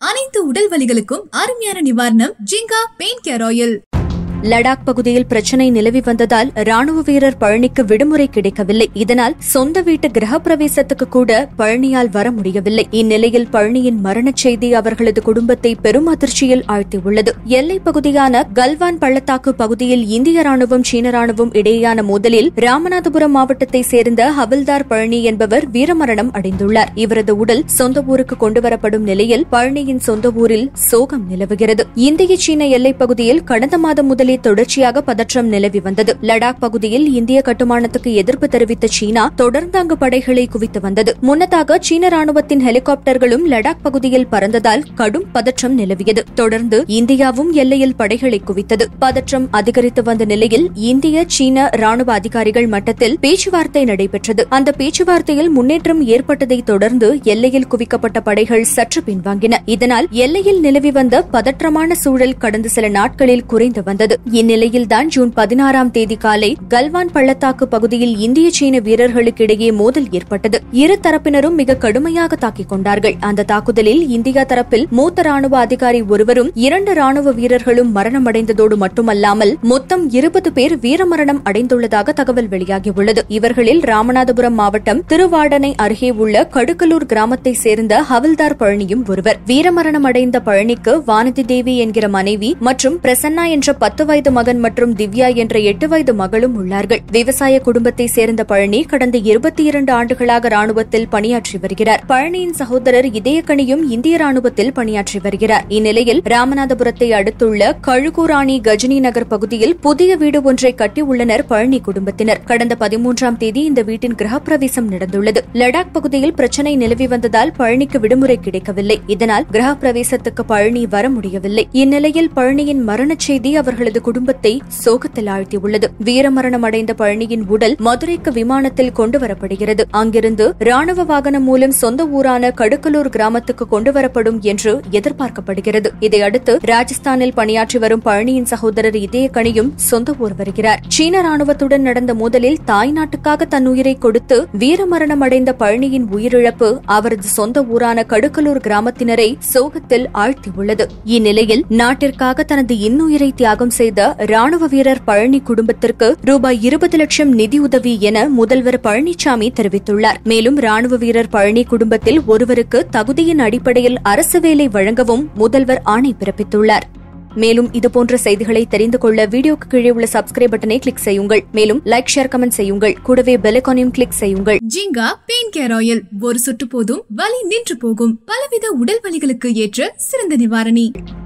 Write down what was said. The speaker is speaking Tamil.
அனைத்து உடல் வலிகளுக்கும் அருமையான நிவாரணம் Jinga pain care oil Ladakh பகுதியில் பிரச்சனை நிலவி வந்ததால் ராணுவ வீரர் பழனிக்கு விடுமுறை கிடைக்கவில்லை இதனால் சொந்த வீட்டு கிரகப்பிரவேசத்துக்கு கூட பழனியால் வர முடியவில்லை இந்நிலையில் பழனியின் மரணச் செய்தி அவர்களது குடும்பத்தை பெரும் அதிர்ச்சியில் ஆழ்த்தியுள்ளது எல்லைப் பகுதியான கல்வான் பள்ளத்தாக்கு பகுதியில் இந்திய ராணுவம் சீன ராணுவம் இடையேயான மோதலில் ராமநாதபுரம் மாவட்டத்தை சேர்ந்த ஹவில்தார் பழனி என்பவர் வீரமரணம் அடைந்துள்ளார் இவரது உடல் சொந்த ஊருக்கு கொண்டுவரப்படும் நிலையில் பழனியின் சொந்த ஊரில் சோகம் நிலவுகிறது இந்திய சீன எல்லைப் பகுதியில் கடந்த மாதம் முதலே தொடர்ச்சியாக பதற்றம் நிலவி வந்தது லடாக் பகுதியில் இந்திய கட்டுமானத்துக்கு எதிர்ப்பு தெரிவித்த சீனா தொடர்ந்து அங்கு படைகளை குவித்து வந்தது முன்னதாக சீன ராணுவத்தின் ஹெலிகாப்டர்களும் லடாக் பகுதியில் பறந்ததால் கடும் பதற்றம் நிலவியது தொடர்ந்து இந்தியாவும் எல்லையில் படைகளை குவித்தது பதற்றம் அதிகரித்து வந்த நிலையில் இந்திய சீன ராணுவ அதிகாரிகள் மட்டத்தில் பேச்சுவார்த்தை நடைபெற்றது அந்த பேச்சுவார்த்தையில் முன்னேற்றம் ஏற்பட்டதை தொடர்ந்து எல்லையில் குவிக்கப்பட்ட படைகள் சற்று பின்வாங்கின இதனால் எல்லையில் நிலவி வந்த பதற்றமான சூழல் கடந்த சில நாட்களில் குறைந்து வந்தது இந்நிலையில்தான் ஜூன் பதினாறாம் தேதி காலை கல்வான் பள்ளத்தாக்கு பகுதியில் இந்திய சீன வீரர்களுக்கு இடையே மோதல் ஏற்பட்டது இரு தரப்பினரும் மிக கடுமையாக தாக்கிக் கொண்டார்கள் அந்த தாக்குதலில் இந்தியா தரப்பில் மூத்த ராணுவ அதிகாரி ஒருவரும் இரண்டு ராணுவ வீரர்களும் மரணமடைந்ததோடு மட்டுமல்லாமல் மொத்தம் இருபது பேர் வீரமரணம் அடைந்துள்ளதாக தகவல் வெளியாகியுள்ளது இவர்களில் ராமநாதபுரம் மாவட்டம் திருவாடனை அருகே உள்ள கடுக்கலூர் கிராமத்தை சேர்ந்த ஹவில்தார் பழனியும் ஒருவர் வீரமரணம் அடைந்த பழனிக்கு வானதி தேவி என்கிற மனைவி மற்றும் பிரசன்னா என்ற பத்து வயது மகன் மற்றும் திவ்யா என்ற எட்டு வயது மகளும் உள்ளார்கள் விவசாய குடும்பத்தை சேர்ந்த பழனி கடந்த இருபத்தி இரண்டு ஆண்டுகளாக ராணுவத்தில் பணியாற்றி வருகிறார் பழனியின் சகோதரர் இதயக்கணியும் இந்திய ராணுவத்தில் பணியாற்றி வருகிறார் இந்நிலையில் ராமநாதபுரத்தை அடுத்துள்ள கழுகூராணி கஜினி நகர் பகுதியில் புதிய வீடு ஒன்றை கட்டியுள்ளனர் பழனி குடும்பத்தினர் கடந்த பதிமூன்றாம் தேதி இந்த வீட்டின் கிரகப்பிரவேசம் நடந்துள்ளது லடாக் பகுதியில் பிரச்சனை நிலவி வந்ததால் பழனிக்கு விடுமுறை கிடைக்கவில்லை இதனால் கிரகப்பிரவேசத்துக்கு பழனி வர முடியவில்லை இந்நிலையில் பழனியின் மரணச் செய்தி அவர்களது குடும்பத்தை சோகத்தில் ஆழ்த்தியுள்ளது வீரமரணம் அடைந்த பழனியின் உடல் மதுரைக்கு விமானத்தில் கொண்டு வரப்படுகிறது அங்கிருந்து ராணுவ வாகனம் மூலம் சொந்த ஊரான கடுக்கலூர் கிராமத்துக்கு கொண்டு வரப்படும் என்று எதிர்பார்க்கப்படுகிறது இதையடுத்து ராஜஸ்தானில் பணியாற்றி வரும் பழனியின் சகோதரர் இதயக்கணியும் சொந்த ஊர் வருகிறார் சீன ராணுவத்துடன் நடந்த மோதலில் தாய் நாட்டுக்காக தன் உயிரை கொடுத்து வீரமரணம் அடைந்த பழனியின் உயிரிழப்பு அவரது சொந்த ஊரான கடுக்கலூர் கிராமத்தினரை சோகத்தில் ஆழ்த்தியுள்ளது இந்நிலையில் நாட்டிற்காக தனது இன்னுயிரை தியாகம் செய்த ராணுவ வீரர் பழனி குடும்பத்திற்கு ரூபாய் இருபது லட்சம் நிதியுதவி என முதல்வர் பழனிசாமி தெரிவித்துள்ளார் மேலும் ராணுவ வீரர் பழனி குடும்பத்தில் ஒருவருக்கு தகுதியின் அடிப்படையில் அரசு வேலை வழங்கவும் முதல்வர் ஆணை பிறப்பித்துள்ளார் மேலும் இதுபோன்ற செய்திகளை தெரிந்து கொள்ள வீடியோக்கு கீழே உள்ள சப்ஸ்கிரைப் பட்டனை கிளிக் செய்யுங்கள் மேலும் லைக் ஷேர் கமெண்ட் செய்யுங்கள் கூடவே பெலைக்கானையும் கிளிக் செய்யுங்கள் ஜிங்கா பெயின் கேர் ஆயில் ஒரு சொட்டு போதும் வலி நின்று போகும் பலவித உடல் வலிகளுக்கு ஏற்ற சிறந்த நிவாரணி